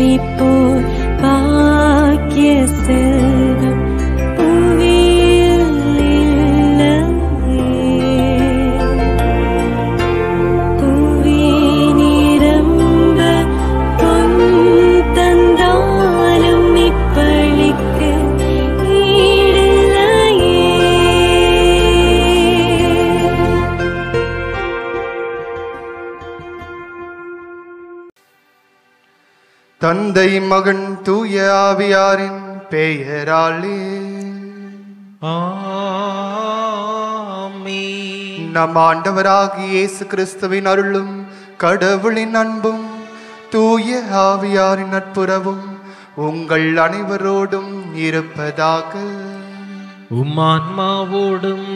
போல் பாக்கிய செல்வம் புவியில் இல்லையே. புவி நிரம்ப பொன் தந்தாலும் இப்பளிக்கு ஈடில்லையே தந்தை மகன் தூய ஆவியாரின் பெயராலே ஆமென். நம் ஆண்டவராகிய இயேசு கிறிஸ்துவின் அருளும் கடவுளின் அன்பும் தூய ஆவியாரின் நட்புறவும் உங்கள் அனைவரோடும் இருப்பதாக உம்மான்மாவோடும்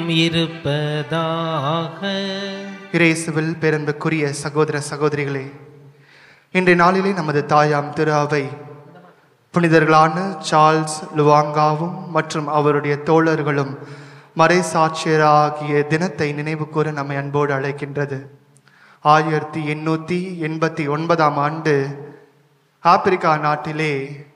இருப்பதாக இயேசுவில் பிறந்தக்குரிய சகோதர சகோதரிகளே இன்றைய நாளிலே நமது தாயாம் திரு அவை புனிதர்களான சார்ல்ஸ் லுவாங்காவும் மற்றும் அவருடைய தோழர்களும் மறைசாட்சியராகிய தினத்தை நினைவு கூற நம்மை அன்போடு அழைக்கின்றது ஆயிரத்தி எண்ணூற்றி எண்பத்தி ஒன்பதாம் ஆண்டு ஆப்பிரிக்கா நாட்டிலே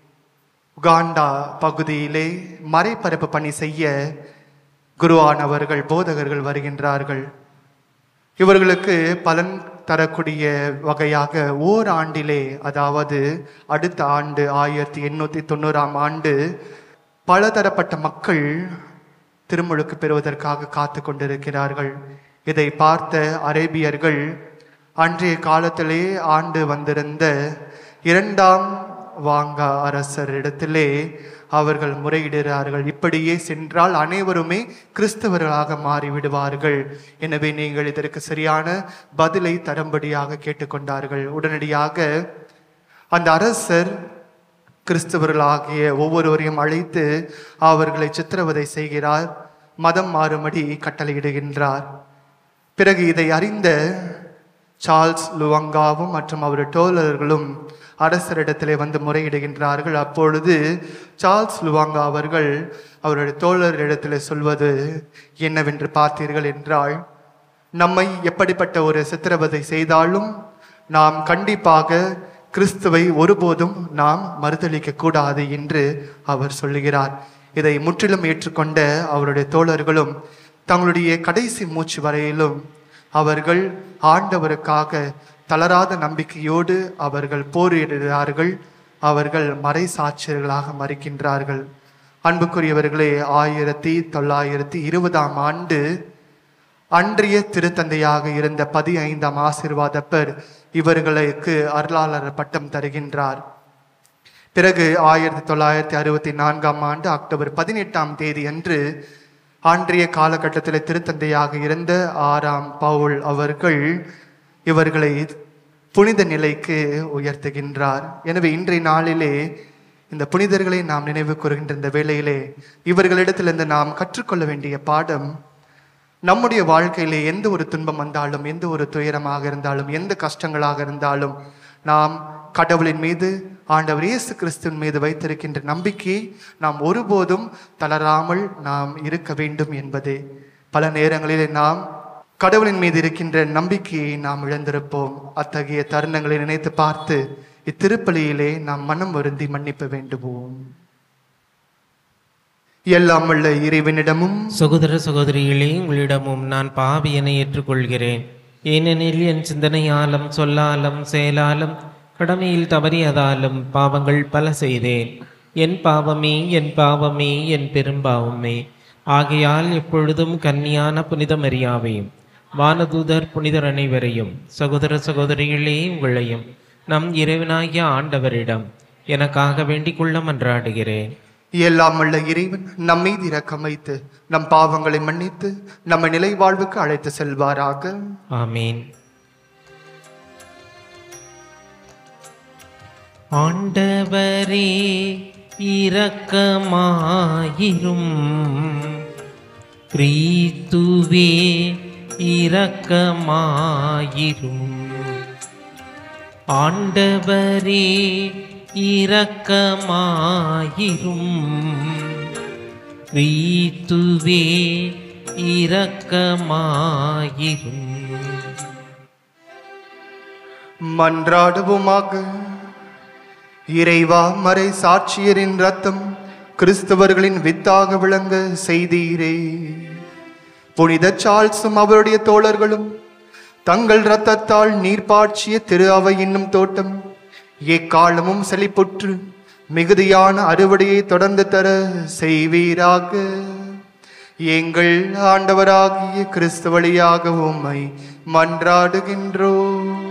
உகாண்டா பகுதியிலே மறைபரப்பு பணி செய்ய குருவானவர்கள் போதகர்கள் வருகின்றார்கள் இவர்களுக்கு பலன் தரக்கூடிய வகையாக ஓர் ஆண்டிலே அதாவது அடுத்த ஆண்டு ஆயிரத்தி எண்ணூற்றி தொண்ணூறாம் ஆண்டு பலதரப்பட்ட மக்கள் திருமுழுக்கு பெறுவதற்காக காத்து கொண்டிருக்கிறார்கள் இதை பார்த்த அரேபியர்கள் அன்றைய காலத்திலே ஆண்டு வந்திருந்த இரண்டாம் வாங்கா அரசரிடத்திலே அவர்கள் முறையிடுகிறார்கள் இப்படியே சென்றால் அனைவருமே கிறிஸ்தவர்களாக மாறிவிடுவார்கள் எனவே நீங்கள் இதற்கு சரியான பதிலை தரும்படியாக கேட்டுக்கொண்டார்கள் உடனடியாக அந்த அரசர் கிறிஸ்தவர்களாகிய ஒவ்வொருவரையும் அழைத்து அவர்களை சித்திரவதை செய்கிறார் மதம் மாறும்படி கட்டளையிடுகின்றார் பிறகு இதை அறிந்த சார்ல்ஸ் லுவங்காவும் மற்றும் அவருடைய தோழர்களும் அரசரிடத்திலே வந்து முறையிடுகின்றார்கள் அப்பொழுது சார்ல்ஸ் லுவாங்கா அவர்கள் அவருடைய தோழரிடத்திலே சொல்வது என்னவென்று பார்த்தீர்கள் என்றால் நம்மை எப்படிப்பட்ட ஒரு சித்திரவதை செய்தாலும் நாம் கண்டிப்பாக கிறிஸ்துவை ஒருபோதும் நாம் மறுதளிக்க கூடாது என்று அவர் சொல்லுகிறார் இதை முற்றிலும் ஏற்றுக்கொண்ட அவருடைய தோழர்களும் தங்களுடைய கடைசி மூச்சு வரையிலும் அவர்கள் ஆண்டவருக்காக தளராத நம்பிக்கையோடு அவர்கள் போரிடுகிறார்கள் அவர்கள் மறை சாட்சியர்களாக மறிக்கின்றார்கள் அன்புக்குரியவர்களே ஆயிரத்தி தொள்ளாயிரத்தி இருபதாம் ஆண்டு அன்றைய திருத்தந்தையாக இருந்த பதி ஐந்தாம் ஆசிர்வாதப்பர் இவர்களுக்கு அருளாளர் பட்டம் தருகின்றார் பிறகு ஆயிரத்தி தொள்ளாயிரத்தி அறுபத்தி நான்காம் ஆண்டு அக்டோபர் பதினெட்டாம் தேதி அன்று அன்றைய காலகட்டத்தில் திருத்தந்தையாக இருந்த ஆறாம் பவுல் அவர்கள் இவர்களை புனித நிலைக்கு உயர்த்துகின்றார் எனவே இன்றைய நாளிலே இந்த புனிதர்களை நாம் நினைவு கூறுகின்ற இந்த வேளையிலே இவர்களிடத்திலிருந்து நாம் கற்றுக்கொள்ள வேண்டிய பாடம் நம்முடைய வாழ்க்கையிலே எந்த ஒரு துன்பம் வந்தாலும் எந்த ஒரு துயரமாக இருந்தாலும் எந்த கஷ்டங்களாக இருந்தாலும் நாம் கடவுளின் மீது ஆண்டவர் இயேசு கிறிஸ்துவின் மீது வைத்திருக்கின்ற நம்பிக்கையை நாம் ஒருபோதும் தளராமல் நாம் இருக்க வேண்டும் என்பதே பல நேரங்களிலே நாம் கடவுளின் மீது இருக்கின்ற நம்பிக்கையை நாம் இழந்திருப்போம் அத்தகைய தருணங்களை நினைத்து பார்த்து இத்திருப்பலியிலே நாம் மனம் வருந்தி மன்னிப்பு வேண்டுவோம் எல்லாம் உள்ள இறைவனிடமும் சகோதர சகோதரிகளே உங்களிடமும் நான் பாவியனை ஏற்றுக்கொள்கிறேன் ஏனெனில் என் சிந்தனையாலும் சொல்லாலும் செயலாலும் கடமையில் தவறியதாலும் பாவங்கள் பல செய்தேன் என் பாவமே என் பாவமே என் பெரும்பாவமே ஆகையால் எப்பொழுதும் கன்னியான புனித மரியாவையும் வானதூதர் புனிதர் அனைவரையும் சகோதர சகோதரிகளே உங்களையும் நம் இறைவனாகிய ஆண்டவரிடம் எனக்காக வேண்டிக் கொள்ள மன்றாடுகிறேன் எல்லாம் உள்ள இறைவன் நம் மீது இரக்கம் வைத்து நம் பாவங்களை மன்னித்து நம்ம நிலை வாழ்வுக்கு அழைத்து செல்வாராக ஆமீன் ஆண்டவரே இரக்கமாயிரும் கிறித்துவே இரக்கமாயிரும் ஆண்டவரே இரக்கமாயிரும் கிறித்துவே இரக்கமாயிரும் மன்றாடுவோமாக இறைவா மறை சாட்சியரின் ரத்தம் கிறிஸ்தவர்களின் வித்தாக விளங்க செய்தீரே புனித சார்ல்ஸும் அவருடைய தோழர்களும் தங்கள் இரத்தத்தால் நீர்ப்பாய்ச்சிய திரு அவை என்னும் தோட்டம் எக்காலமும் செழிப்புற்று மிகுதியான அறுவடையை தொடர்ந்து தர செய்வீராக எங்கள் ஆண்டவராகிய கிறிஸ்து வழியாக உம்மை மன்றாடுகின்றோம்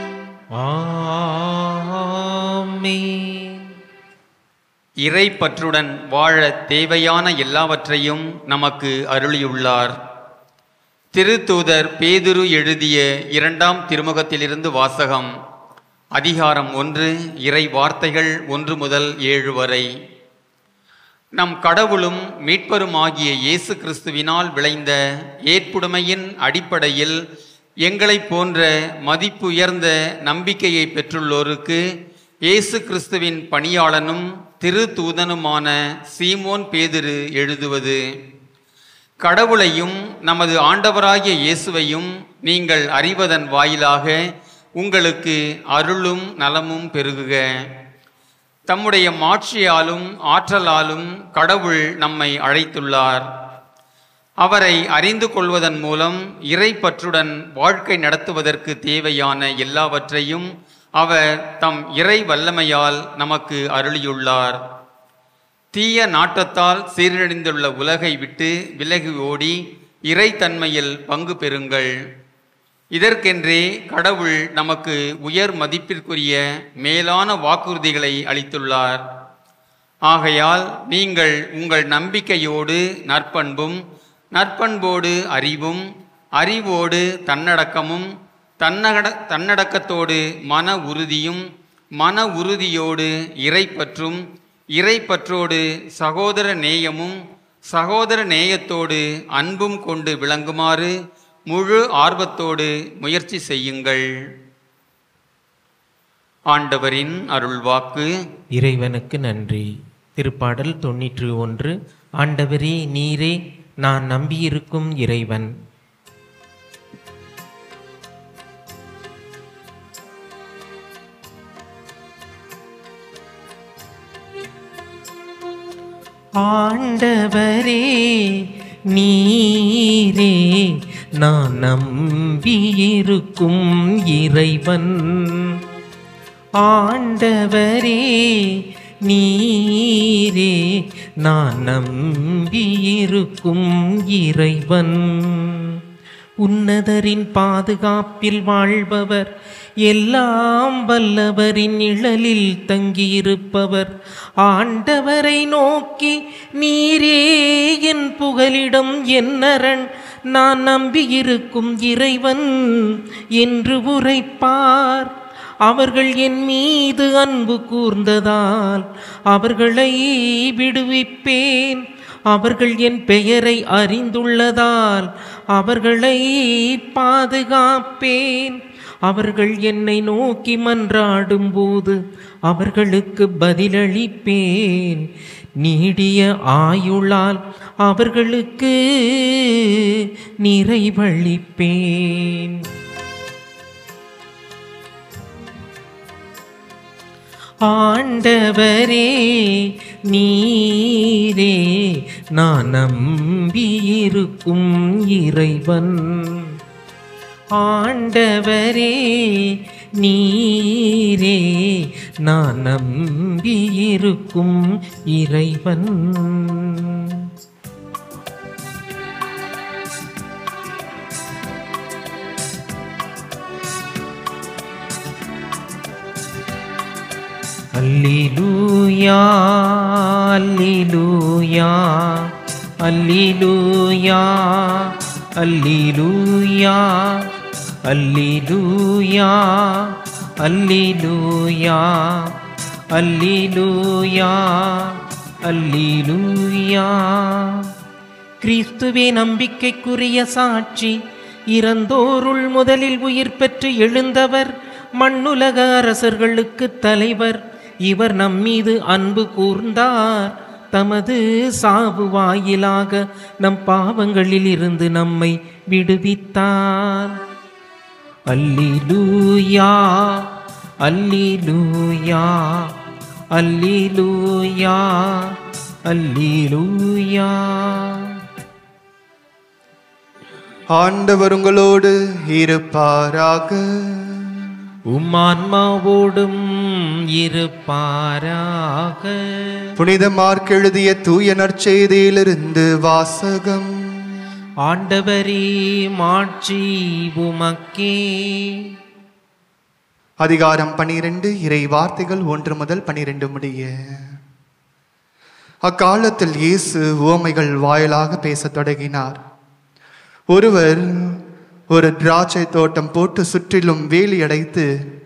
ஆமென் இறைப்பற்றுடன் வாழ தேவையான எல்லாவற்றையும் நமக்கு அருளியுள்ளார் திருத்தூதர் பேதுரு எழுதிய இரண்டாம் திருமுகத்திலிருந்து வாசகம் அதிகாரம் ஒன்று இறை வார்த்தைகள் ஒன்று முதல் ஏழு வரை நம் கடவுளும் மீட்பருமாகிய இயேசு கிறிஸ்துவினால் விளைந்த ஏற்புடைமையின் அடிப்படையில் எங்களைப் போன்ற மதிப்பு உயர்ந்த நம்பிக்கையை பெற்றுள்ளோருக்கு இயேசு கிறிஸ்துவின் பணியாளனும் திரு தூதனுமான சீமோன் பேதிரு எழுதுவது கடவுளையும் நமது ஆண்டவராகிய இயேசுவையும் நீங்கள் அறிவதன் வாயிலாக உங்களுக்கு அருளும் நலமும் பெருகுக தம்முடைய மாட்சியாலும் ஆற்றலாலும் கடவுள் நம்மை அழைத்துள்ளார் அவரை அறிந்து கொள்வதன் மூலம் இறைப்பற்றுடன் வாழ்க்கை நடத்துவதற்கு தேவையான எல்லாவற்றையும் அவர் தம் இறை வல்லமையால் நமக்கு அருளியுள்ளார் தீய நாட்டத்தால் சீரழிந்துள்ள உலகை விட்டு விலகி ஓடி இறைத்தன்மையில் பங்கு பெறுங்கள் இதற்கென்றே கடவுள் நமக்கு உயர் மதிப்பிற்குரிய மேலான வாக்குறுதிகளை அளித்துள்ளார் ஆகையால் நீங்கள் உங்கள் நம்பிக்கையோடு நற்பண்பும் நற்பண்போடு அறிவும் அறிவோடு தன்னடக்கமும் தன்னட தன்னடக்கத்தோடு மன உறுதியும் மன உறுதியோடு இறைப்பற்றும் இறைப்பற்றோடு சகோதர நேயமும் சகோதர நேயத்தோடு அன்பும் கொண்டு விளங்குமாறு முழு ஆர்வத்தோடு முயற்சி செய்யுங்கள் ஆண்டவரின் அருள்வாக்கு இறைவனுக்கு நன்றி திருப்பாடல் தொன்னூற்றி ஒன்று ஆண்டவரே நீரே நான் நம்பியிருக்கும் இறைவன் ஆண்டவரே நீரே நான் நம்பியிருக்கும் இறைவன் ஆண்டவரே நீரே நான் நம்பியிருக்கும் இறைவன் உன்னதரின் பாதுகாப்பில் வாழ்பவர் எல்லாம் வல்லவரின் நிழலில் தங்கியிருப்பவர் ஆண்டவரை நோக்கி நீரே என் புகலிடம் என்னரண் நான் நம்பியிருக்கும் இறைவன் என்று உரைப்பார் அவர்கள் என் மீது அன்பு கூர்ந்ததால் அவர்களை விடுவிப்பேன் அவர்கள் என் பெயரை அறிந்துள்ளதால் அவர்களை பாதுகாப்பேன் அவர்கள் என்னை நோக்கி மன்றாடும் போது அவர்களுக்கு பதிலளிப்பேன் நீடிய ஆயுளால் அவர்களுக்கு நிறைவளிப்பேன் ஆண்டவரே நீரே நான் நம்பியிருக்கும் இறைவன் ஆண்டவரே நீரே நான் நம்பியிருக்கும் இறைவன் அல்லேலூயா அல்லேலூயா அல்லேலூயா அல்லேலூயா அல்லேலூயா அல்லேலூயா அல்லேலூயா அல்லேலூயா கிறிஸ்துவே நம்பிக்கைக்குரிய சாட்சி இறந்தோருள் முதலில் உயிர் பெற்று எழுந்தவர் மண்ணுலக அரசர்களுக்கு தலைவர் இவர் நம்மீது அன்பு கூர்ந்தார் தமது சாவு வாயிலாக நம் பாவங்களில் இருந்து நம்மை விடுவித்தார் அல்லிலூயா அல்லிலூயா அல்லேலூயா அல்லேலூயா ஆண்டவர் உங்களோடு இருப்பாராக உம்மான்மாவோடும் இருப்பாராக புனித மார்க் எழுதிய தூய நற்செய்தியிலிருந்து வாசகம் ஆண்டவரே மாட்சி உமக்கே அதிகாரம் பனிரெண்டு இறை வார்த்தைகள் ஒன்று முதல் பனிரெண்டு முடிய அக்காலத்தில் இயேசு உவமைகள் வாயிலாக பேசத் தொடங்கினார் ஒருவர் ஒரு திராட்சை தோட்டம் போட்டு சுற்றிலும் வேலி அடைத்து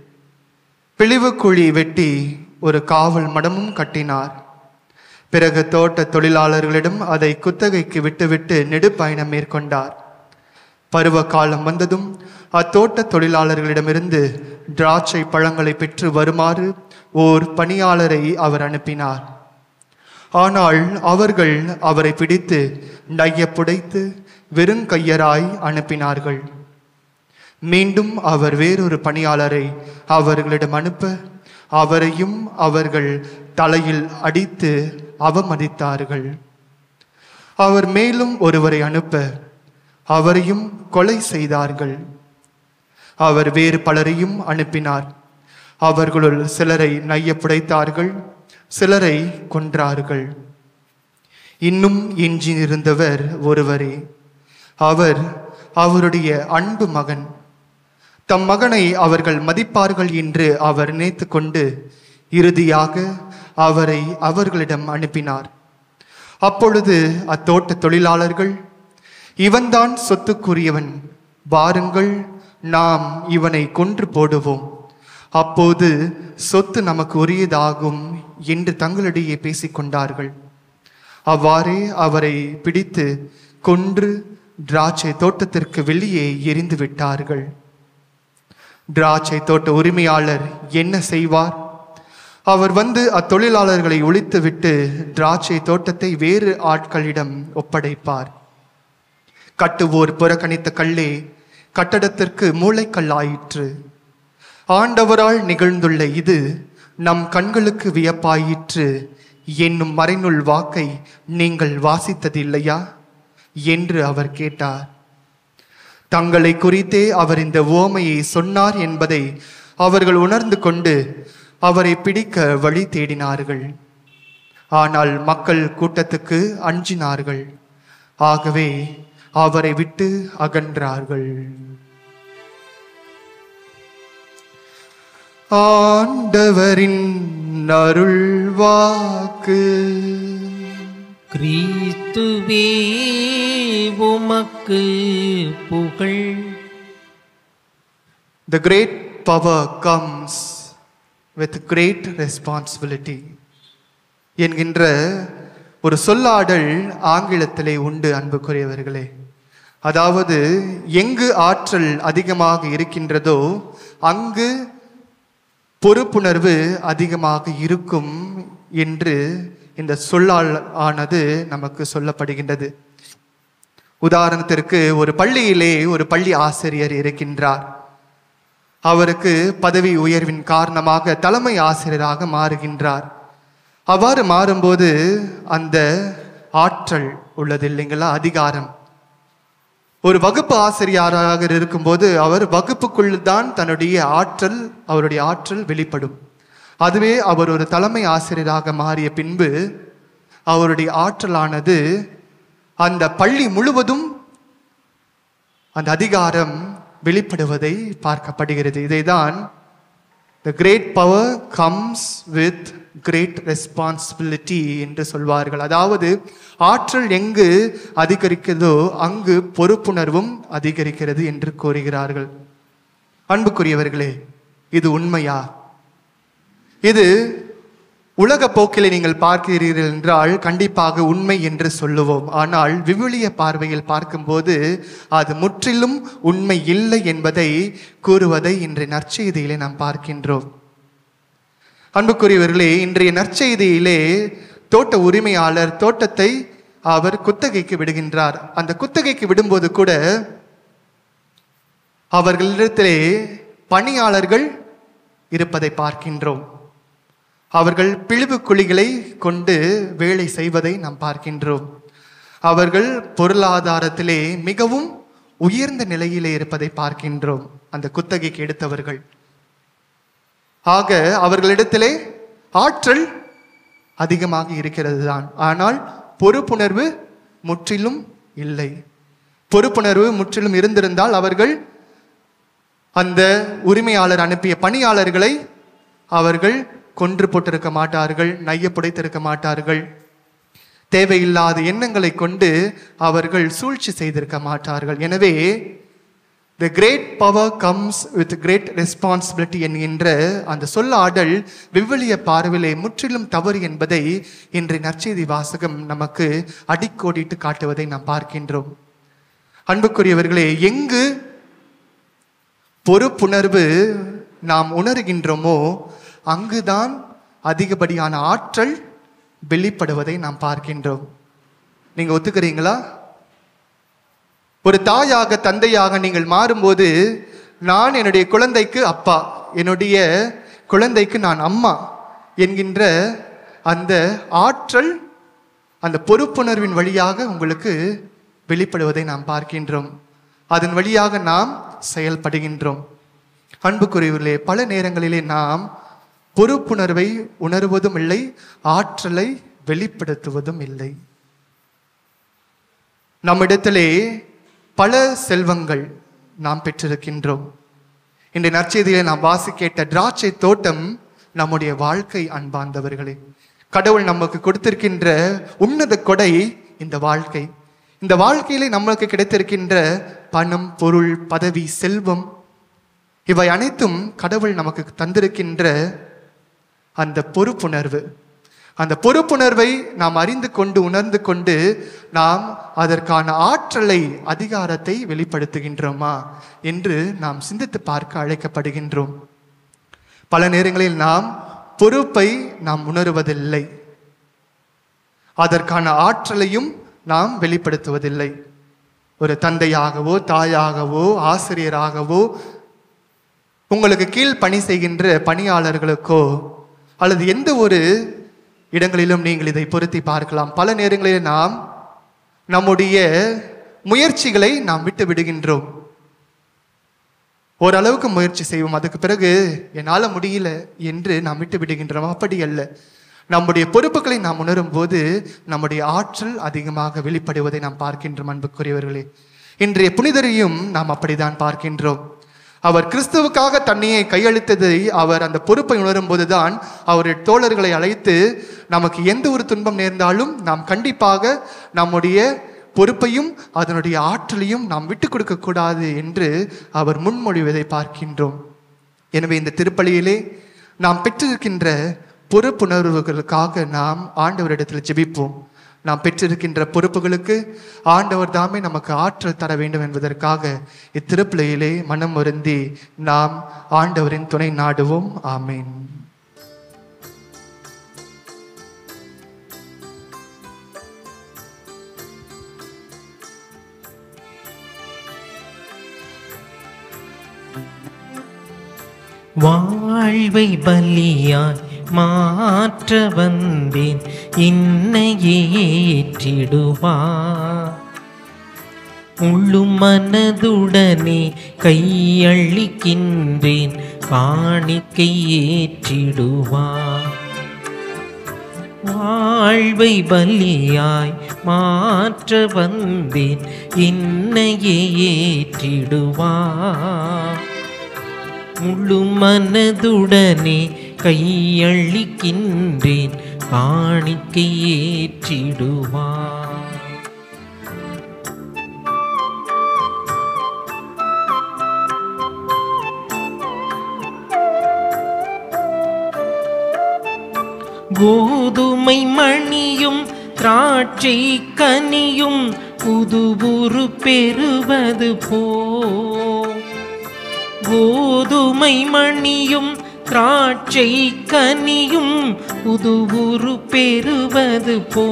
பிழிவு குழி வெட்டி ஒரு காவல் மடமும் கட்டினார் பிறகு தோட்ட தொழிலாளர்களிடம் அதை குத்தகைக்கு விட்டுவிட்டு நெடுப்பயணம் மேற்கொண்டார் பருவ காலம் வந்ததும் அத்தோட்ட தொழிலாளர்களிடமிருந்து திராட்சை பழங்களை பெற்று வருமாறு ஓர் பணியாளரை அவர் அனுப்பினார் ஆனால் அவர்கள் அவரை பிடித்து நைய புடைத்து வெறுங்கையராய் அனுப்பினார்கள் மீண்டும் அவர் வேறொரு பணியாளரை அவர்களிடம் அனுப்ப அவரையும் அவர்கள் தலையில் அடித்து அவமதித்தார்கள் அவர் மேலும் ஒருவரை அனுப்ப அவரையும் கொலை செய்தார்கள் அவர் வேறு பலரையும் அனுப்பினார் அவர்களுள் சிலரை நைய புடைத்தார்கள் சிலரை கொன்றார்கள் இன்னும் எஞ்சி இருந்தவர் ஒருவரே அவர் அவருடைய அன்பு மகன் தம் மகனை அவர்கள் மதிப்பார்கள் என்று அவர் நினைத்து கொண்டு இறுதியாக அவரை அவர்களிடம் அனுப்பினார் அப்பொழுது அத்தோட்ட தொழிலாளர்கள் இவன்தான் சொத்துக்குரியவன் வாருங்கள் நாம் இவனை கொன்று போடுவோம் அப்போது சொத்து நமக்கு உரியதாகும் என்று தங்களிடையே பேசிக்கொண்டார்கள் அவ்வாறே அவரை பிடித்து கொன்று திராட்சை தோட்டத்திற்கு வெளியே எரிந்து விட்டார்கள் திராட்சை தோட்ட உரிமையாளர் என்ன செய்வார் அவர் வந்து அத்தொழிலாளர்களை ஒழித்துவிட்டு திராட்சை தோட்டத்தை வேறு ஆட்களிடம் ஒப்படைப்பார் கட்டுவோர் புறக்கணித்த கல்லே கட்டடத்திற்கு மூளைக்கல்லாயிற்று ஆண்டவரால் நிகழ்ந்துள்ள இது நம் கண்களுக்கு வியப்பாயிற்று என்னும் மறைநூல் வாக்கை நீங்கள் வாசித்ததில்லையா என்று அவர் கேட்டார் தங்களை குறித்தே அவர் இந்த ஓமையை சொன்னார் என்பதை அவர்கள் உணர்ந்து கொண்டு அவரை பிடிக்க வழி தேடினார்கள் ஆனால் மக்கள் கூட்டத்துக்கு அஞ்சினார்கள் ஆகவே அவரை விட்டு அகன்றார்கள் ஆண்டவரின் அருள்வாக்கு கிறிஸ்துவே உமக்கு புகழ் The great power comes with great responsibility என்கின்ற ஒரு சொல்லாடல் ஆங்கிலத்திலே உண்டு அன்புக்குரியவர்களே அதாவது எங்கு ஆற்றல் அதிகமாக இருக்கின்றதோ அங்கு பொறுப்புணர்வு அதிகமாக இருக்கும் என்று இந்த சொல்லால் ஆனது நமக்கு சொல்லப்படுகின்றது உதாரணத்திற்கு ஒரு பள்ளியிலே ஒரு பள்ளி ஆசிரியர் இருக்கின்றார் அவருக்கு பதவி உயர்வின் காரணமாக தலைமை ஆசிரியராக மாறுகின்றார் அவ்வாறு மாறும்போது அந்த ஆற்றல் உள்ளது இல்லைங்களா அதிகாரம் ஒரு வகுப்பு ஆசிரியராக இருக்கும்போது அவர் வகுப்புக்குள் தான் தன்னுடைய ஆற்றல் அவருடைய ஆற்றல் வெளிப்படும் அதுவே அவர் ஒரு தலைமை ஆசிரியராக மாறிய பின்பு அவருடைய ஆற்றலானது அந்த பள்ளி முழுவதும் அந்த அதிகாரம் வெளிப்படுவதை பார்க்கப்படுகிறது இதைதான் the great power comes with great responsibility என்று சொல்வார்கள் அதாவது ஆற்றல் எங்கு அதிகரிக்கிறதோ அங்கு பொறுப்புணர்வும் அதிகரிக்கிறது என்று கூறுகிறார்கள் அன்புக்குரியவர்களே இது உண்மையா இது உலக போக்கிலே நீங்கள் பார்க்கிறீர்கள் என்றால் கண்டிப்பாக உண்மை என்று சொல்லுவோம் ஆனால் விவிலிய பார்வையில் பார்க்கும்போது அது முற்றிலும் உண்மை இல்லை என்பதை கூறுவதை இன்றைய நற்செய்தியிலே நாம் பார்க்கின்றோம் அன்புக்குரியவர்களே இன்றைய நற்செய்தியிலே தோட்ட உரிமையாளர் தோட்டத்தை அவர் குத்தகைக்கு விடுகின்றார் அந்த குத்தகைக்கு விடும்போது கூட அவர்களிடத்திலே பணியாளர்கள் இருப்பதை பார்க்கின்றோம் அவர்கள் பிழிவு குழிகளை கொண்டு வேலை செய்வதை நாம் பார்க்கின்றோம் அவர்கள் பொருளாதாரத்திலே மிகவும் உயர்ந்த நிலையிலே இருப்பதை பார்க்கின்றோம் அந்த குத்தகைக்கு எடுத்தவர்கள் ஆக அவர்களிடத்திலே ஆற்றல் அதிகமாக இருக்கிறது தான் ஆனால் பொறுப்புணர்வு முற்றிலும் இல்லை பொறுப்புணர்வு முற்றிலும் இருந்திருந்தால் அவர்கள் அந்த உரிமையாளர் அனுப்பிய பணியாளர்களை அவர்கள் கொன்று போட்டிருக்க மாட்டார்கள் நைய புடைத்திருக்க மாட்டார்கள் தேவையில்லாத எண்ணங்களை கொண்டு அவர்கள் சூழ்ச்சி செய்திருக்க மாட்டார்கள் எனவே the great power comes with great responsibility என்கின்ற அந்த சொல்லாடல் விவிலிய பார்வையிலே முற்றிலும் தவறு என்பதை இன்றைய நற்செய்தி வாசகம் நமக்கு அடிக்கோடிட்டு காட்டுவதை நாம் பார்க்கின்றோம் அன்புக்குரியவர்களே எங்கு பொறுப்புணர்வு நாம் உணர்கின்றோமோ அங்குதான் அதிகப்படியான ஆற்றல் வெளிப்படுவதை நாம் பார்க்கின்றோம் நீங்க ஒத்துக்கிறீங்களா ஒரு தாயாக தந்தையாக நீங்கள் மாறும்போது நான் என்னுடைய குழந்தைக்கு அப்பா என்னுடைய குழந்தைக்கு நான் அம்மா என்கின்ற அந்த ஆற்றல் அந்த பொறுப்புணர்வின் வழியாக உங்களுக்கு வெளிப்படுவதை நாம் பார்க்கின்றோம் அதன் வழியாக நாம் செயல்படுகின்றோம் அன்புக்குரியவர்களே பல நேரங்களிலே நாம் பொறுப்புணர்வை உணர்வதும் இல்லை ஆற்றலை வெளிப்படுத்துவதும் இல்லை நம்மிடத்திலே பல செல்வங்கள் நாம் பெற்றிருக்கின்றோம் இன்றைய நற்செய்தியிலே நாம் வாசி கேட்ட திராட்சை தோட்டம் நம்முடைய வாழ்க்கை அன்பார்ந்தவர்களே கடவுள் நமக்கு கொடுத்திருக்கின்ற உன்னத கொடை இந்த வாழ்க்கை இந்த வாழ்க்கையிலே நம்மளுக்கு கிடைத்திருக்கின்ற பணம் பொருள் பதவி செல்வம் இவை அனைத்தும் கடவுள் நமக்கு தந்திருக்கின்ற அந்த பொறுப்புணர்வு அந்த பொறுப்புணர்வை நாம் அறிந்து கொண்டு உணர்ந்து கொண்டு நாம் அதற்கான ஆற்றலை அதிகாரத்தை வெளிப்படுத்துகின்றோமா என்று நாம் சிந்தித்து பார்க்க அழைக்கப்படுகின்றோம் பல நேரங்களில் நாம் பொறுப்பை நாம் உணருவதில்லை அதற்கான ஆற்றலையும் நாம் வெளிப்படுத்துவதில்லை ஒரு தந்தையாகவோ தாயாகவோ ஆசிரியராகவோ உங்களுக்கு கீழ் பணி செய்கின்ற பணியாளர்களுக்கோ அல்லது எந்த ஒரு இடங்களிலும் நீங்கள் இதை பொருத்தி பார்க்கலாம் பல நேரங்களில் நாம் நம்முடைய முயற்சிகளை நாம் விட்டு விடுகின்றோம் ஓரளவுக்கு முயற்சி செய்வோம் அதுக்கு பிறகு என்னால் முடியல என்று நாம் விட்டு விடுகின்றோம் அப்படி அல்ல நம்முடைய பொறுப்புகளை நாம் உணரும் போது நம்முடைய ஆற்றல் அதிகமாக வெளிப்படுவதை நாம் பார்க்கின்றோம் அன்புக்குரியவர்களே இன்றைய புனிதரையும் நாம் அப்படித்தான் பார்க்கின்றோம் அவர் கிறிஸ்துவுக்காக தன்னையை கையளித்ததை அவர் அந்த பொறுப்பை உணரும் போதுதான் அவருடைய தோழர்களை அழைத்து நமக்கு எந்த ஒரு துன்பம் நேர்ந்தாலும் நாம் கண்டிப்பாக நம்முடைய பொறுப்பையும் அதனுடைய ஆற்றலையும் நாம் விட்டு கொடுக்க கூடாது என்று அவர் முன்மொழிவதை பார்க்கின்றோம் எனவே இந்த திருப்பலியிலே நாம் பெற்றிருக்கின்ற பொறுப்புணர்வுகளுக்காக நாம் ஆண்டவரிடத்தில் ஜெபிப்போம் நாம் பெற்றிருக்கின்ற பொறுப்புகளுக்கு ஆண்டவர் தாமே நமக்கு ஆற்றல் தர வேண்டும் என்பதற்காக இத்திருப்பிலையிலே மனம் வருந்தி நாம் ஆண்டவரின் துணை நாடுவோம் ஆமேன் வாழ்வை பலியாய் மாற்ற வந்தேன் இன்னையே ஏற்றிடுவார் முழு மனதுடனே கையளிக்கின்றேன் காணிக்கை ஏற்றிடுவார் வாழ்வை பலியாய் மாற்ற வந்தேன் என்னையே ஏற்றிடுவார் முழு மனதுடனே கையளிக்கின்றேன் காணிக்கை ஏற்றிடுவார் கோதுமை மணியும் திராட்சை கனியும் புதுவுரு பெறுவது போ கோதுமை மணியும் திராட்சை கனியும் புதுவுரு பெறுவது போ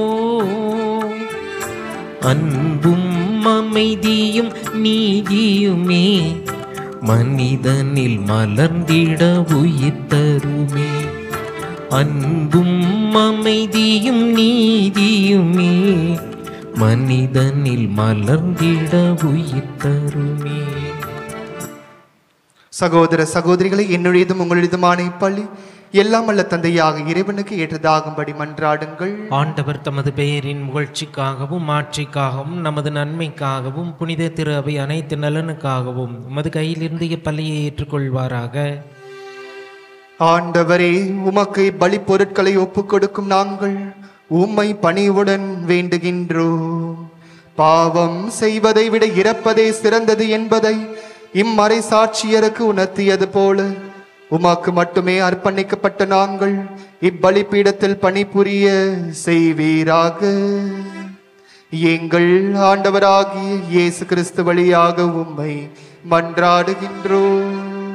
அன்பும் அமைதியும் நீதியுமே மனிதனில் மலர்ந்திட உயிர் தருமே அன்பும் அமைதியும் நீதியுமே மனிதனில் மலர்ந்திட உயிர் தருமே சகோதர சகோதரிகளை என்னுடையதும் உங்களுடையதுமான இப்பள்ளி எல்லாம் அல்ல தந்தையாக இறைவனுக்கு ஏற்றதாகும்படி மன்றாடுங்கள் ஆண்டவர் தமது பெயரின் புகழ்ச்சிக்காகவும் மாட்சிக்காகவும் நமது நன்மைக்காகவும் புனித திரு அவை அனைத்து நலனுக்காகவும் உமது கையிலிருந்து இப்பள்ளியை ஏற்றுக்கொள்வாராக ஆண்டவரே உமக்கு பலி பொருட்களை ஒப்புக் கொடுக்கும் நாங்கள் உம்மை பணிவுடன் வேண்டுகின்றோம் பாவம் செய்வதை விட இறப்பதே சிறந்தது என்பதை இம்மறை சாட்சியருக்கு உணர்த்தியது போல உமக்கு மட்டுமே அர்ப்பணிக்கப்பட்ட நாங்கள் இப்பலி பீடத்தில் பணிபுரிய செய்வீராக எங்கள் ஆண்டவராகிய இயேசு கிறிஸ்து வழியாக உம்மை மன்றாடுகின்றோம்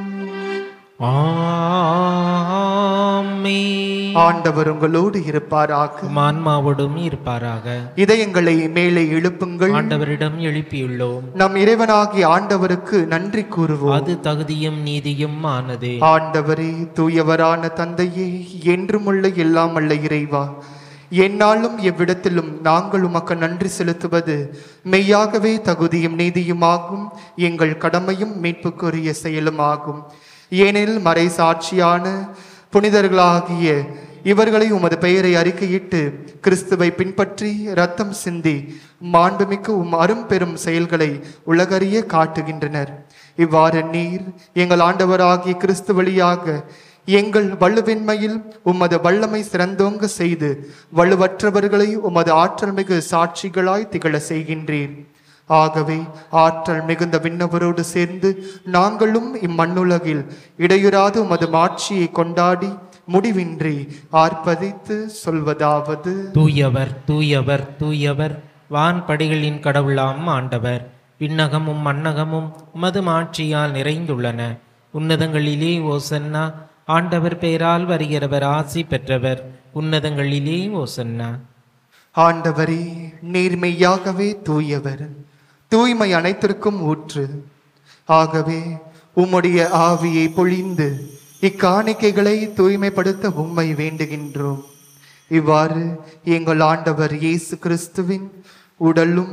ஆமே ஆண்டவர் உங்களோடு இருப்பாராக உம் ஆன்மாவோடும் இருப்பாராக இதயங்களை மேலே எழுப்புங்கள் ஆண்டவரிடம் எழுப்பியுள்ளோம் நம் இறைவனாகிய ஆண்டவருக்கு நன்றி கூறுவோம் அது தகுதியும் நீதியும் ஆனதே ஆண்டவரே தூயவரான தந்தையே என்றுமுள்ள எல்லாம் அல்ல இறைவா எந்நாளும் எவ்விடத்திலும் நாங்கள் உமக்கு நன்றி செலுத்துவது மெய்யாகவே தகுதியும் நீதியுமாகும் எங்கள் கடமையும் மீட்புக்குரிய செயலுமாகும் ஏனெனில் மறை சாட்சியான புனிதர்களாகிய இவர்களை உமது பெயரை அறிக்கையிட்டு கிறிஸ்துவை பின்பற்றி ரத்தம் சிந்தி மாண்புமிக்க உம் அரும்பெரும் செயல்களை உலகறிய காட்டுகின்றனர் இவ்வாறு நீர் எங்கள் ஆண்டவராகிய கிறிஸ்து வழியாக எங்கள் வலுவின்மையில் உமது வல்லமை சிறந்தோங்க செய்து வலுவற்றவர்களை உமது ஆற்றல் மிகு சாட்சிகளாய் திகழ செய்கின்றீர் ஆகவே ஆற்றல் மிகுந்த விண்ணவரோடு சேர்ந்து நாங்களும் இம்மண்ணுலகில் இடையுறாது உமது மாட்சியை கொண்டாடி முடிவின்றி ஆர்ப்பரித்து சொல்வதாவது தூயவர் தூயவர் தூயவர் வான்படிகளின் கடவுளாம் ஆண்டவர் விண்ணகமும் மண்ணகமும் உமது மாட்சியால் நிறைந்துள்ளன உன்னதங்களிலே ஓசன்னா ஆண்டவர் பெயரால் வருகிறவர் ஆசி பெற்றவர் உன்னதங்களிலே ஓசன்னா ஆண்டவரே நேர்மையாகவே தூயவர் தூய்மை அனைத்திற்கும் ஊற்று ஆகவே உம்முடைய ஆவியை பொழிந்து இக்காணிக்கைகளை தூய்மைப்படுத்த உம்மை வேண்டுகின்றோம் இவ்வாறு எங்கள் ஆண்டவர் இயேசு கிறிஸ்துவின் உடலும்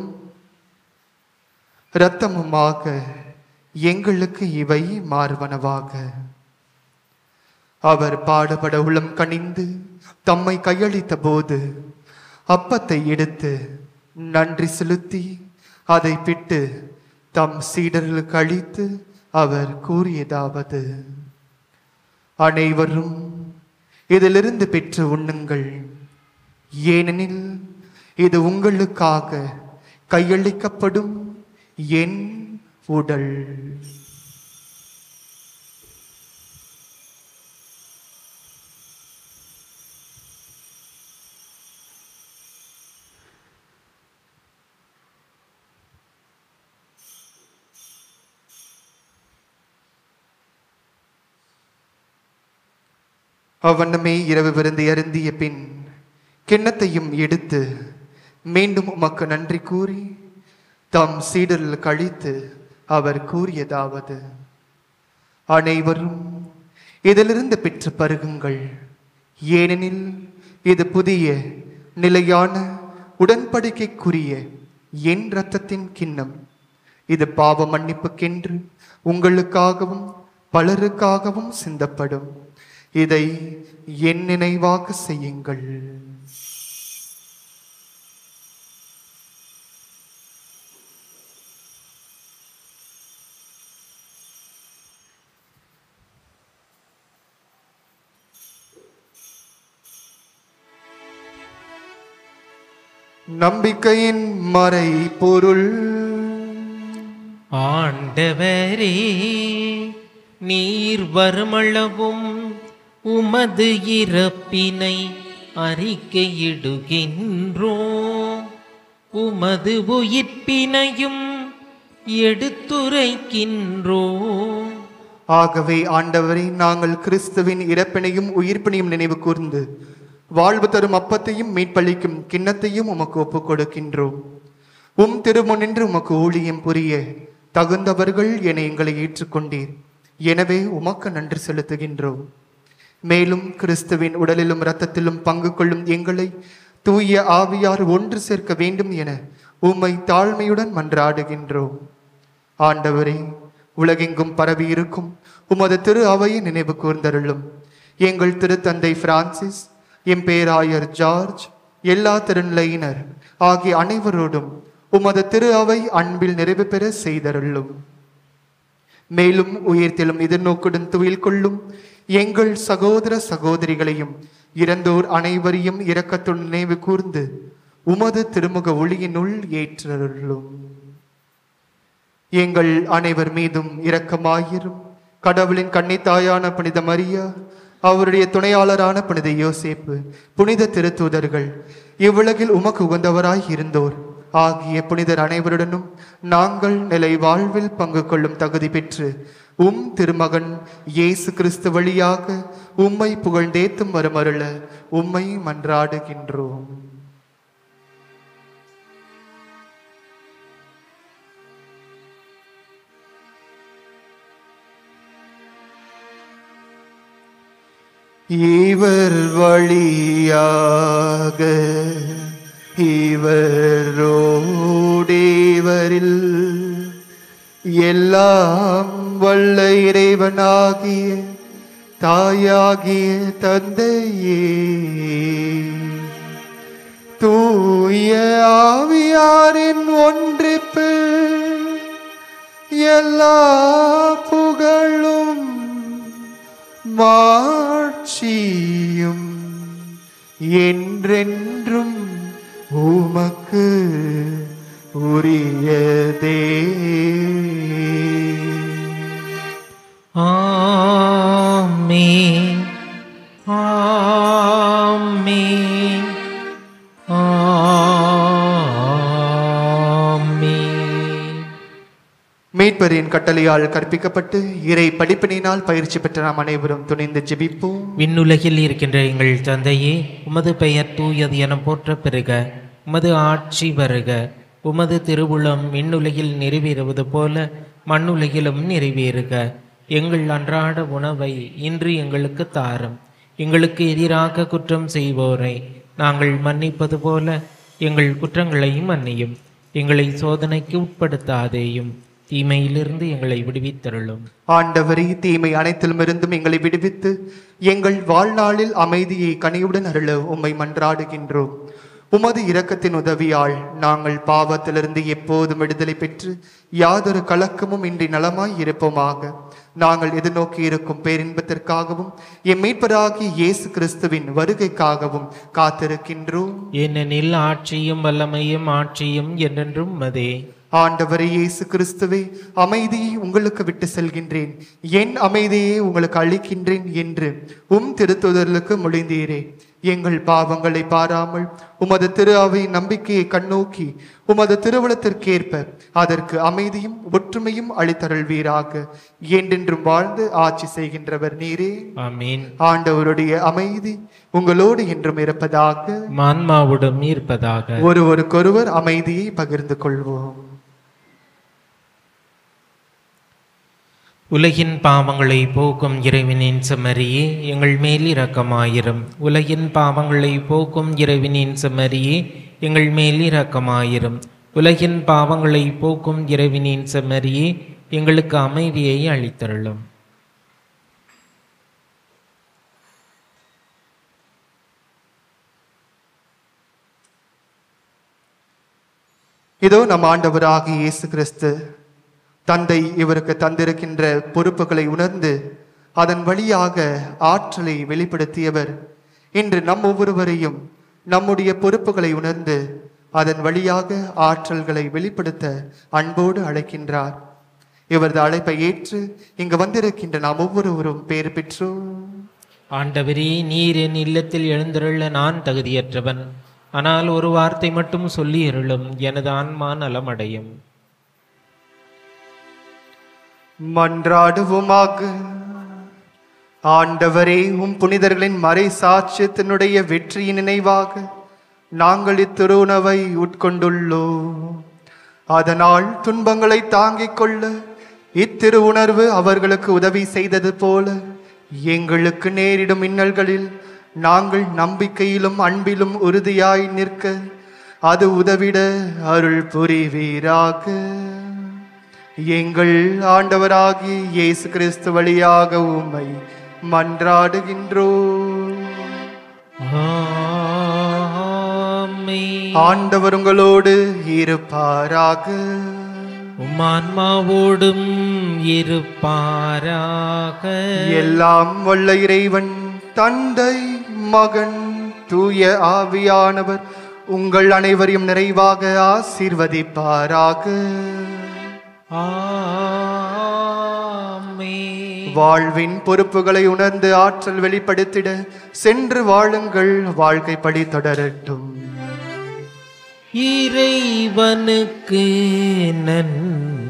இரத்தமுமாக எங்களுக்கு இவை மாறுவனவாக அவர் பாடுபட உளம் கனிந்து தம்மை கையளித்த போது அப்பத்தை எடுத்து நன்றி செலுத்தி அதை பிட்டு தம் சீடர்களுக்கு அளித்து அவர் கூறியதாவது அனைவரும் இதிலிருந்து பெற்று உண்ணுங்கள் ஏனெனில் இது உங்களுக்காக கையளிக்கப்படும் என் உடல் அவ்வண்ணமே இரவு விருந்து அருந்திய பின் கிண்ணத்தையும் எடுத்து மீண்டும் உமக்கு நன்றி கூறி தம் சீடரில் கழித்து அவர் கூறியதாவது அனைவரும் இதிலிருந்து பெற்று பருகுங்கள் ஏனெனில் இது புதிய நிலையான உடன்படிக்கைக்குரிய என் இரத்தத்தின் கிண்ணம் இது பாவ மன்னிப்புக்கென்று உங்களுக்காகவும் பலருக்காகவும் சிந்தப்படும் இதை என் நினைவாக செய்யுங்கள் நம்பிக்கையின் மறை பொருள் ஆண்டவரே நீர் வருமளவும் உமது இறப்பினை அறிக்கையிடுகின்றோம் உமது உயிர்ப்பினையும் எடுத்துரைக்கின்றோம் ஆகவே ஆண்டவரை நாங்கள் கிறிஸ்துவின் இறப்பினையும் உயிர்ப்பினையும் நினைவு கூர்ந்து வாழ்வு தரும் அப்பத்தையும் மீட்பளிக்கும் கிண்ணத்தையும் உமக்கு ஒப்புக் கொடுக்கின்றோம் உம் திருமுனின்று உமக்கு ஊழியம் புரிய தகுந்தவர்கள் என எங்களை ஏற்றுக்கொண்டீர் எனவே உமக்கு நன்றி செலுத்துகின்றோம் மேலும் கிறிஸ்துவின் உடலிலும் இரத்தத்திலும் பங்கு கொள்ளும் எங்களை தூய ஆவியார் ஒன்று சேர்க்க வேண்டும் என உம்மை தாழ்மையுடன் மன்றாடுகின்றோம் ஆண்டவரே உலகெங்கும் பரவி இருக்கும் உமது திரு அவையை நினைவு கூர்ந்தருளும் எங்கள் திருத்தந்தை பிரான்சிஸ் எம் பேராயர் ஜார்ஜ் எல்லா திருநிலையினர் ஆகிய அனைவரோடும் உமது திரு அவை அன்பில் நிறைவு பெற செய்தருளும் மேலும் உயிர்த்தெழும் எதிர்நோக்குடன் துயில் கொள்ளும் எங்கள் சகோதர சகோதரிகளையும் இறந்தோர் அனைவரையும் இரக்கத்துடன் நினைவு கூர்ந்து உமது திருமுக ஒளியினுள் ஏற்றருளும் எங்கள் அனைவர் மீதும் இரக்கமாயிரும் கடவுளின் கன்னித்தாயான புனித மரியா அவருடைய துணையாளரான புனித யோசேப்பு புனித திருத்தூதர்கள் இவ்வுலகில் உமக்கு உகந்தவராய் இருந்தோர் ஆகிய புனிதர் அனைவருடனும் நாங்கள் நிலை வாழ்வில் பங்கு கொள்ளும் தகுதி பெற்று உம் திருமகன் இயேசு கிறிஸ்து வழியாக உம்மை புகழ்ந்தேத்தும் வருமருள உம்மை மன்றாடுகின்றோம் இவர் வழியாக இவரோடேவரில் எல்லாம் வல்ல இறைவனாகிய தாயாகிய தந்தையே தூய ஆவியாரின் ஒன்றிப்பு எல்லா புகழும் மாட்சியும் என்றென்றும் உமக்கு உரியதே ஆமென் ஆமென் ஆமென் மீட்பரின் கட்டளையால் கற்பிக்கப்பட்டு இறை படிப்பினினால் பயிற்சி பெற்ற நாம் அனைவரும் துணிந்து ஜெபிப்போம் விண்ணுலகில் இருக்கின்ற எங்கள் தந்தையே உமது பெயர் தூயது என போற்ற பெறுக உமது ஆட்சி வருக உமது திருவுளம் விண்ணுலகில் நிறைவேறுவது போல மண்ணுலகிலும் நிறைவேறுக எங்கள் அன்றாட உணவை இன்று எங்களுக்கு தாரும் எங்களுக்கு எதிராக குற்றம் செய்வோரை நாங்கள் மன்னிப்பது போல எங்கள் குற்றங்களையும் மன்னியும் எங்களை சோதனைக்கு உட்படுத்தாதேயும் தீமையிலிருந்து எங்களை விடுவித்தருளும் ஆண்டவரே தீமை அனைத்திலும் இருந்தும் எங்களை விடுவித்து எங்கள் வாழ்நாளில் அமைதியை கனியுடன் அருள உம்மை மன்றாடுகின்றோம் உமது இரக்கத்தின் உதவியால் நாங்கள் பாவத்திலிருந்து எப்போதும் விடுதலை பெற்று யாதொரு கலக்கமும் இன்றி நலமாய் இருப்போமாக நாங்கள் எதிர்நோக்கி இருக்கும் பேரின்பத்திற்காகவும் எம் மீட்பராகிய இயேசு கிறிஸ்துவின் வருகைக்காகவும் காத்திருக்கின்றோம் ஏனெனில் ஆட்சியும் வல்லமையும் ஆட்சியும் என்றென்றும் மதே ஆண்டவரே இயேசு கிறிஸ்துவே அமைதியை உங்களுக்கு விட்டு செல்கின்றேன் என் அமைதியை உங்களுக்கு அளிக்கின்றேன் என்று உம் திருத்துதலுக்கு மொழிந்தீரே எங்கள் பாவங்களை பாராமல் உமது திரு அவை நம்பிக்கையை கண்ணோக்கி உமது திருவுளத்திற்கேற்ப அதற்கு அமைதியும் ஒற்றுமையும் அளித்தருள்வீராக என்றென்றும் வாழ்ந்து ஆட்சி செய்கின்றவர் நீரே ஆமீன் ஆண்டவருடைய அமைதி உங்களோடு என்றும் இருப்பதாக மான்மாவுடன் இருப்பதாக ஒருவருக்கொருவர் அமைதியை பகிர்ந்து கொள்வோம் உலகின் பாவங்களை போக்கும் இறைவனின் செம்மறியே எங்கள் மேல் இரக்கமாயிரும் உலகின் பாவங்களை போக்கும் இறைவனின் செம்மறியே எங்கள் மேல் இரக்கமாயிரும் உலகின் பாவங்களை போக்கும் இறைவனின் செம்மறியே எங்களுக்கு அமைதியை அளித்தருளும் இதோ நம் ஆண்டவராகிய இயேசு கிறிஸ்து தந்தை இவருக்கு தந்திருக்கின்ற பொறுப்புகளை உணர்ந்து அதன் வழியாக ஆற்றலை வெளிப்படுத்தியவர் இன்று நம் ஒவ்வொருவரையும் நம்முடைய பொறுப்புகளை உணர்ந்து அதன் வழியாக ஆற்றல்களை வெளிப்படுத்த அன்போடு அழைக்கின்றார் இவரது அழைப்பை ஏற்று இங்கு வந்திருக்கின்ற நாம் ஒவ்வொருவரும் பேர் பெற்றோம் ஆண்டவரே நீர் என் இல்லத்தில் எழுந்தருள நான் தகுதியற்றவன் ஆனால் ஒரு வார்த்தை மட்டும் சொல்லி அருளும் எனது ஆன்மா நலமடையும் மன்றாடுவோமாக ஆண்டவரே உம் புனிதர்களின் மறை சாட்சியத்தினுடைய வெற்றியின் நினைவாக நாங்கள் இத்திருணவை உட்கொண்டுள்ளோம் அதனால் துன்பங்களை தாங்கிக் கொள்ள இத்திரு உணர்வு அவர்களுக்கு உதவி செய்தது போல எங்களுக்கு நேரிடும் இன்னல்களில் நாங்கள் நம்பிக்கையிலும் அன்பிலும் உறுதியாய் நிற்க அது உதவிட அருள் புரிவீராக எங்கள் ஆண்டவராகிய இயேசு கிறிஸ்து வழியாக உம்மை மன்றாடுகின்றோம் ஆமென். ஆண்டவர் உங்களோடு இருப்பாராக உம்மான்மாவோடும் இருப்பாராக எல்லாம் வல்ல இறைவன் தந்தை மகன் தூய ஆவியானவர் உங்கள் அனைவரையும் நிறைவாக ஆசீர்வதிப்பாராக ஆமென். வாழ்வின் பொறுப்புகளை உணர்ந்து ஆற்றல் வெளிப்படுத்திட சென்று வாழுங்கள் வாழ்க்கைப்படி தொடரட்டும் இறைவனுக்கு நன்றி